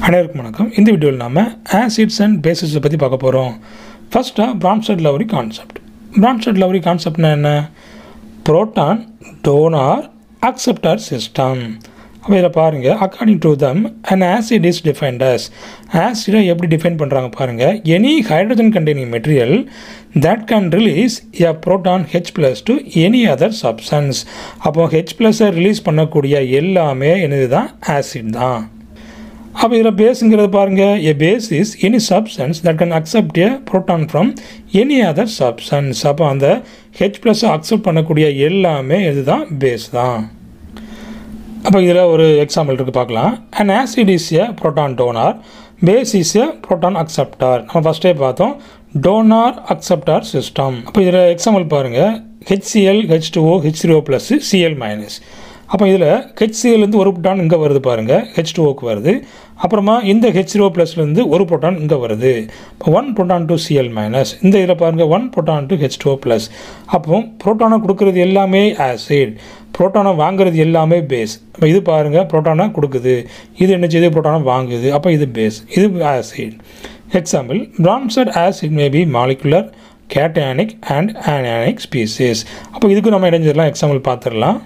அனைவருக்கும் வணக்கம் இந்த வீடியோவில் நாம் ஆசிட்ஸ் அண்ட் பேசிஸை பற்றி பார்க்க போகிறோம் ஃபஸ்ட்டாக Bronsted Lowry concept Bronsted Lowry கான்செப்ட்னா என்ன புரோட்டான் டோனார் அக்செப்டார் சிஸ்டம் அப்போ இதில் பாருங்கள் according to them and acid is defined as ஆசிடை எப்படி டிஃபைன் பண்ணுறாங்க பாருங்கள் any hydrogen containing material that can release a proton H plus to any other substance அப்போ ஹெச் ப்ளஸை ரிலீஸ் பண்ணக்கூடிய எல்லாமே என்னது தான் ஆசிட் தான் அப்போ இதில் பேஸுங்கிறது பாருங்கள் a base is any substance that can accept a proton from any other substance அப்போ அந்த ஹெச் ப்ளஸ்ஸை அக்செப்ட் பண்ணக்கூடிய எல்லாமே இதுதான் பேஸ் தான் அப்போ இதில் ஒரு எக்ஸாம்பிள் இருக்குது பார்க்கலாம் and acid is a proton donor base is a proton acceptor நம்ம ஃபஸ்ட்டே பார்த்தோம் டோனார் அக்செப்டார் சிஸ்டம் அப்போ இதில் எக்ஸாம்பிள் பாருங்கள் HCl H two O H three O plus CL minus அப்போ இதில் ஹெச்சிஎல்லேருந்து ஒரு புரோட்டான் இங்கே வருது பாருங்கள் ஹெச் டூஓக்கு வருது அப்புறமா இந்த ஹெச் த்ரீஓ ப்ளஸ்லேருந்து ஒரு புரோட்டான் இங்கே வருது இப்போ one proton to Cl minus இந்த இதில் பாருங்கள் one proton to H two O plus அப்போ புரோட்டானை கொடுக்குறது எல்லாமே ஆசிட் புரோட்டானை வாங்குறது எல்லாமே பேஸ் இப்போ இது பாருங்கள் புரோட்டானை கொடுக்குது இது என்ன செய்யுது புரோட்டானை வாங்குது அப்போ இது பேஸ் இது acid example Bronsted acid may be molecular cationic and anionic species அப்போ இதுக்கு நம்ம இடைஞ்சிடலாம் எக்ஸாம்பிள் பார்த்துடலாம்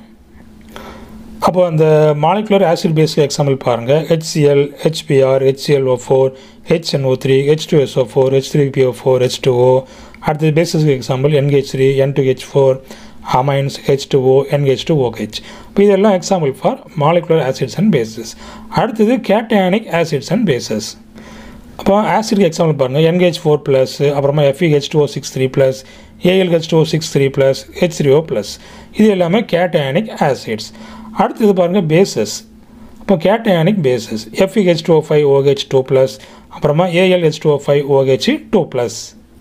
அப்போ அந்த மாலிகுலர் ஆசிட் பேஸ்க்கு எக்ஸாம்பிள் பாருங்கள் HCl HBr HClO four HNO three H two SO four H three PO four H two O அடுத்தது பேசிஸ்க்கு example NH three N two H four amines H two O NH two OH இப்போ இதெல்லாம் example for molecular acids and bases அடுத்தது cationic acids and bases அப்போ ஆசிட்க்கு example பாருங்கள் NH four plus அப்புறமா FeH two O six three plus AlH two O six three plus H three O plus இது எல்லாமே cationic acids அடுத்தது பாருங்கள் bases இப்போ cationic bases FeH two O five OH two plus அப்புறமா AlH two O five OH two plus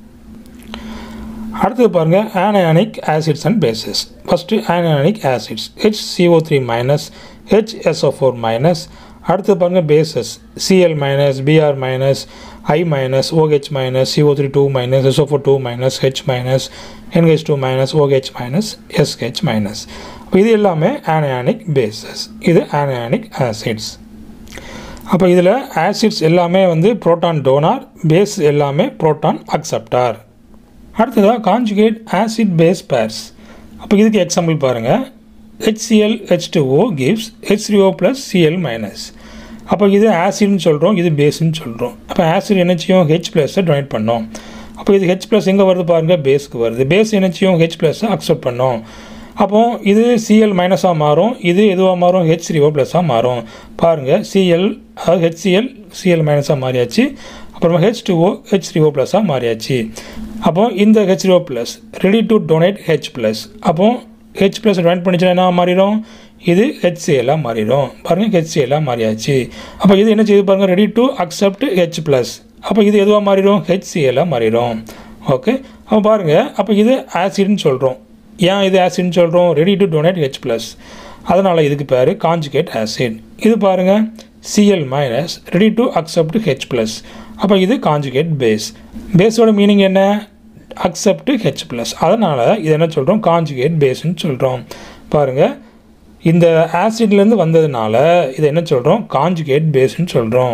அடுத்தது பாருங்கள் anionic acids and bases first anionic acids H CO three minus H SO four minus அடுத்தது பாருங்கள் bases Cl minus Br minus I minus OH minus CO three two minus SO four two minus H minus NH two minus OH minus SH minus இது எல்லாமே ஆனயானிக் bases இது ஆனயானிக் acids அப்போ இதில் acids எல்லாமே வந்து proton donor base எல்லாமே proton acceptor அடுத்ததாக conjugate acid base pairs அப்போ இதுக்கு எக்ஸாம்பிள் பாருங்கள் HCl H two O gives H three O plus CL minus அப்போ இது ஆசிட்னு சொல்கிறோம் இது பேஸ்ன்னு சொல்கிறோம் அப்போ ஆசிட் எனர்ஜியும் ஹெச் ப்ளஸை டொனேட் பண்ணோம் அப்போ இது ஹெச் ப்ளஸ் எங்கே வருது பாருங்கள் பேஸ்க்கு வருது பேஸ் எனர்ஜியும் ஹெச் ப்ளஸை அக்செப்ட் பண்ணோம் அப்போ இது சிஎல் மைனஸாக மாறும் இது எதுவாக மாறும் ஹெச் த்ரீ ஓ ப்ளஸ்ஸாக மாறும் பாருங்கள் சிஎல் அதாவது ஹெச்சிஎல் சிஎல் மைனஸாக மாறியாச்சு அப்புறமா H two O H three O ப்ளஸ்ஸாக மாறியாச்சு அப்போ இந்த H three O plus ready to donate H plus அப்போ ஹெச் ப்ளஸ் டொனேட் பண்ணிச்சுன்னா என்ன மாறிடும் இது ஹெச்சிஎல்லாக மாறிடும் பாருங்கள் ஹெச்சிஎல்லாக மாறியாச்சு அப்போ இது என்ன செய்யுது பாருங்கள் ready to accept H plus அப்போ இது எதுவாக மாறிடும் ஹெச்சிஎல்லாக மாறிடும் ஓகே அப்போ பாருங்கள் அப்போ இது ஆசிட்னு சொல்கிறோம் ஏன் இது ஆசிட்னு சொல்கிறோம் ready to donate H plus அதனால் இதுக்கு பேர் காஞ்சுகேட் ஆசிட் இது பாருங்கள் Cl minus ready to accept H plus அப்போ இது காஞ்சுகேட் பேஸ் பேஸோட மீனிங் என்ன அக்செப்ட் ஹெச் ப்ளஸ் அதனால் இது என்ன சொல்கிறோம் காஞ்சுகேட் பேஸ்ன்னு சொல்கிறோம் பாருங்கள் இந்த ஆசிட்லேருந்து வந்ததுனால இதை என்ன சொல்கிறோம் காஞ்சுகேட் பேஸ்ன்னு சொல்கிறோம்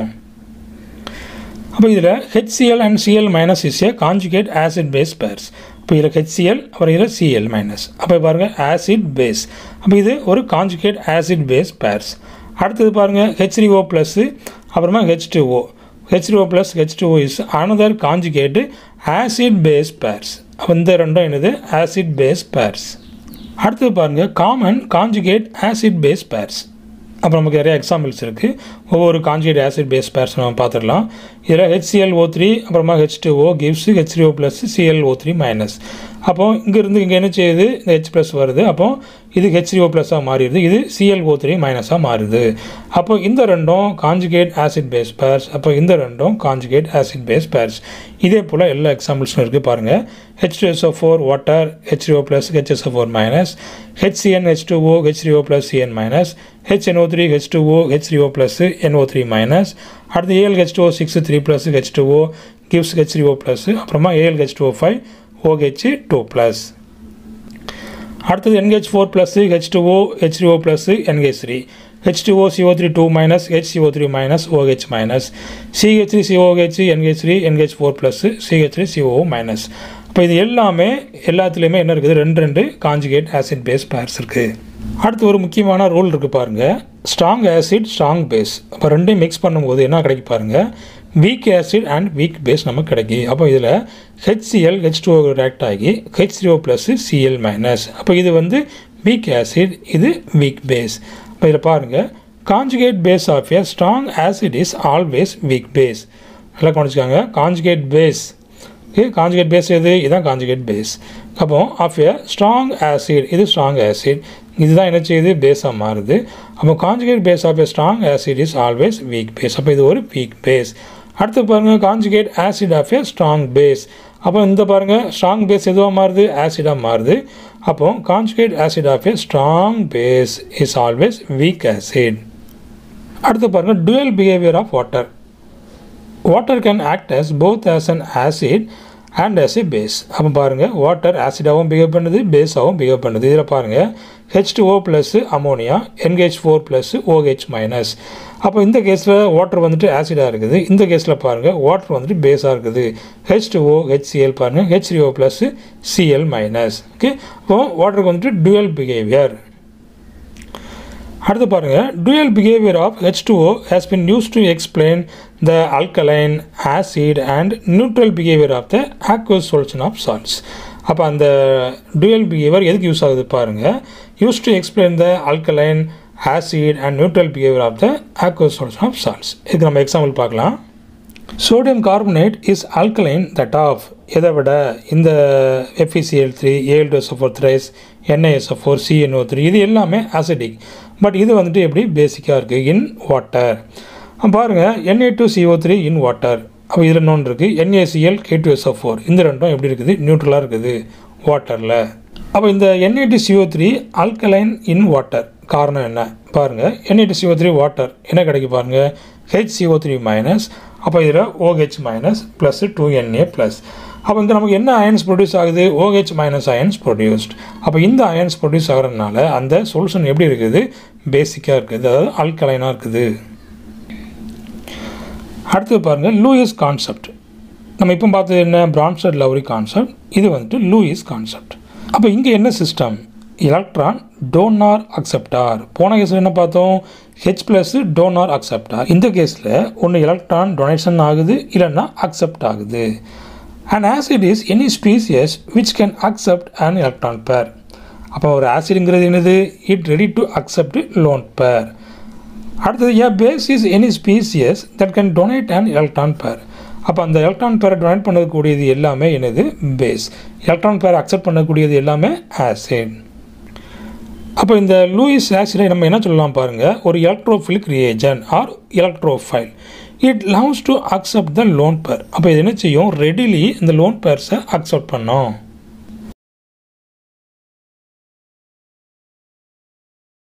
அப்போ இதில் HCl and Cl minus is a conjugate acid base pairs இப்போ இதில் ஹெச்சிஎல் அப்புறம் இதில் சிஎல் மைனஸ் அப்போ பாருங்கள் ஆசிட் பேஸ் அப்போ இது ஒரு காஞ்சுகேட் ஆசிட் பேஸ் பேர்ஸ் அடுத்தது பாருங்கள் ஹெச் த்ரீ ஓ ப்ளஸ்ஸு அப்புறமா H two O H two O plus H two O is another conjugate acid base pairs அப்போ இந்த ரெண்டும் என்னது ஆசிட் பேஸ் பேர்ஸ் அடுத்தது பாருங்கள் common conjugate acid base pairs அப்புறம் நமக்கு நிறைய எக்ஸாம்பிள்ஸ் இருக்குது ஒவ்வொரு காஞ்சுகேட் ஆசிட் பேஸ் பேர்ஸ் நம்ம பார்த்துடலாம் இதில் ஹெச்சிஎல் ஓ த்ரீ அப்புறமா H two O gives H three O plus Cl O three minus அப்போ இங்கேருந்து இங்கே என்ன செய்யுது இந்த ஹெச் ப்ளஸ் வருது அப்போ இது ஹெச் த்ரீ ஓ ப்ளஸ்ஸாக மாறிடுது இது சிஎல் ஓ த்ரீ மைனஸாக மாறுது அப்போ இந்த ரெண்டும் காஞ்சுகேட் ஆசிட் பேஸ் பேர்ஸ் அப்போ இந்த ரெண்டும் காஞ்சுகேட் ஆசிட் பேஸ் பேர்ஸ் இதே போல் எல்லா எக்ஸாம்பிள்ஸும் இருக்குது பாருங்கள் H two SO four water H O plus H S O four minus H C N H two O H three O plus C N minus H N O three H two O H three O plus N O three minus அடுத்து A L H two O six three plus H two O gives H three O plus அப்புறமா A L H two O five OH two plus அடுத்தது N H four plus H two O H three O plus N H three H two O C O three two minus H CO three minus OH minus C H three C O H N H three N H four plus C H three C O minus இப்போ இது எல்லாமே எல்லாத்துலேயுமே என்ன இருக்குது ரெண்டு ரெண்டு conjugate acid base purse இருக்குது அடுத்து ஒரு முக்கியமான ரூல் இருக்குது பாருங்கள் ஸ்ட்ராங் ஆசிட் ஸ்ட்ராங் பேஸ் அப்போ ரெண்டையும் மிக்ஸ் பண்ணும்போது என்ன கிடைக்கும் பாருங்கள் weak acid and weak base நமக்கு கிடைக்கும் அப்போ இதில் ஹெச்சிஎல் ஹெச் டூ ரியாக்ட் ஆகி H three O plus CL minus அப்போ இது வந்து வீக் ஆசிட் இது வீக் பேஸ் அப்போ இதில் பாருங்கள் conjugate base of a strong acid is always weak base நல்லா கவனிச்சுக்காங்க காஞ்சுகேட் பேஸ் காஞ்சுகேட் பேஸ் எது இதுதான் காஞ்சுகேட் பேஸ் அப்போ ஆஃப் ஏ ஸ்ட்ராங் ஆசிட் இது ஸ்ட்ராங் ஆசிட் இதுதான் என்ன செய்யுது பேஸாக மாறுது அப்போ conjugate base of a strong acid is always weak base அப்போ இது ஒரு வீக் பேஸ் அடுத்து பாருங்கள் conjugate acid of a strong base அப்போ இந்த பாருங்கள் ஸ்ட்ராங் பேஸ் எதுவாக மாறுது ஆசிடாக மாறுது அப்போ conjugate acid of a strong base is always weak acid அடுத்து பாருங்கள் dual behaviour of water water can act as both as an acid and as a base அப்போ பாருங்கள் வாட்டர் ஆசிடாகவும் பிஹேவ் பண்ணுது பேஸாகவும் பிஹேவ் பண்ணுது இதில் பாருங்கள் H two O plus ammonia N H four plus O H minus அப்போ இந்த கேஸில் வாட்டர் வந்துட்டு ஆசிடாக இருக்குது இந்த கேஸில் பாருங்கள் வாட்டர் வந்துட்டு பேஸாக இருக்குது ஹெச் டூ ஓ ஹெச்சிஎல் பாருங்கள் H three O plus CL minus okay அப்போ வாட்டருக்கு வந்துட்டு டுவெல் பிஹேவியர் அடுத்து பாருங்கள் dual behaviour of H two O has been use to explain the alkaline acid and neutral behaviour of the aqueous solution of salts அப்போ அந்த dual behaviour எதுக்கு use ஆகுது பாருங்கள் use to explain the alkaline acid and neutral behaviour of the aqueous solution of salts இதுக்கு நம்ம example பார்க்கலாம் sodium carbonate is alkaline that of எதை விட இந்த F E C L three A L two S O four thrice N I S O four C N O three இது எல்லாமே acidic but இது வந்துட்டு எப்படி பேசிக்காக இருக்குது இன் வாட்டர் பாருங்கள் N A two C O three in water அப்போ இதில் இன்னொன்று இருக்குது N A C L K two SO four இந்த ரெண்டும் எப்படி இருக்குது நியூட்ரலாக இருக்குது வாட்டரில் அப்போ இந்த N A two C O three alkaline in water காரணம் என்ன பாருங்கள் என்ஏடி சிஓ த்ரீ வாட்டர் என்ன கிடைக்கும் பாருங்கள் ஹெச் சிஓ த்ரீ மைனஸ் அப்போ இதில் O H minus plus two N A plus அப்போ இங்கே நமக்கு என்ன அயன்ஸ் ப்ரொடியூஸ் ஆகுது ஓஹெச் மைனஸ் அயன்ஸ் ப்ரொடியூஸ்ட் அப்போ இந்த அயன்ஸ் ப்ரொடியூஸ் ஆகிறதுனால அந்த சொல்யூஷன் எப்படி இருக்குது பேசிக்காக இருக்குது அதாவது அல்கலைனாக இருக்குது அடுத்து பாருங்கள் லூயிஸ் கான்செப்ட் நம்ம இப்போ பார்த்தது என்ன பிரான்சட் லவ்ரி கான்செப்ட் இது வந்துட்டு லூயிஸ் கான்செப்ட் அப்போ இங்கே என்ன சிஸ்டம் எலக்ட்ரான் டோனார் அக்செப்டார் போன கேஸில் என்ன பார்த்தோம் ஹெச் ப்ளஸ் டோனார் அக்செப்டார் இந்த கேஸில் ஒன்று எலக்ட்ரான் டொனேஷன் ஆகுது இல்லைன்னா அக்செப்ட் ஆகுது and acid is any species which can accept an electron pair அப்போ ஒரு ஆசிடுங்கிறது என்னது it ready to accept lone pair அடுத்தது a base is any species that can donate an electron pair அப்போ அந்த எலக்ட்ரான் பேரை டொனேட் பண்ணக்கூடியது எல்லாமே என்னது பேஸ் எலக்ட்ரான் பேரை அக்செப்ட் பண்ணக்கூடியது எல்லாமே ஆசிட் அப்போ இந்த லூயிஸ் ஆசிடை நம்ம என்ன சொல்லலாம் பாருங்கள் ஒரு electrophilic reagent or electrophile it loves to accept the lone pair அப்போ இது என்ன செய்யும் ரெடிலி இந்த லோன் பேர்ஸை அக்செப்ட் பண்ணோம்